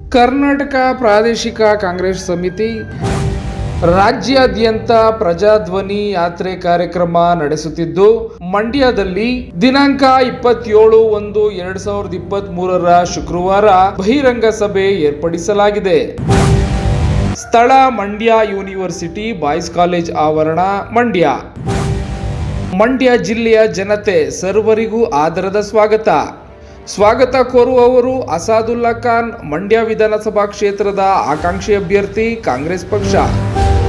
ಕರ್ನಾಟಕ ಪ್ರಾದೇಶಿಕ ಕಾಂಗ್ರೆಸ್ ಸಮಿತಿ ರಾಜ್ಯಾದ್ಯಂತ ಪ್ರಜಾಧ್ವನಿ ಯಾತ್ರೆ ಕಾರ್ಯಕ್ರಮ ನಡೆಸುತ್ತಿದ್ದು ಮಂಡ್ಯದಲ್ಲಿ ದಿನಾಂಕ ಇಪ್ಪತ್ತೇಳು ಒಂದು ಎರಡ್ ಸಾವಿರದ ಇಪ್ಪತ್ತ್ ಮೂರರ ಶುಕ್ರವಾರ ಬಹಿರಂಗ ಸಭೆ ಏರ್ಪಡಿಸಲಾಗಿದೆ ಸ್ಥಳ ಮಂಡ್ಯ ಯೂನಿವರ್ಸಿಟಿ ಬಾಯ್ಸ್ ಕಾಲೇಜ್ ಆವರಣ ಮಂಡ್ಯ ಮಂಡ್ಯ ಜಿಲ್ಲೆಯ ಜನತೆ ಸರ್ವರಿಗೂ ಆದರದ ಸ್ವಾಗತ ಸ್ವಾಗತ ಕೋರುವವರು ಅಸಾದುಲ್ಲಾ ಖಾನ್ ಮಂಡ್ಯ ವಿಧಾನಸಭಾ ಕ್ಷೇತ್ರದ ಆಕಾಂಕ್ಷಿ ಅಭ್ಯರ್ಥಿ ಕಾಂಗ್ರೆಸ್ ಪಕ್ಷ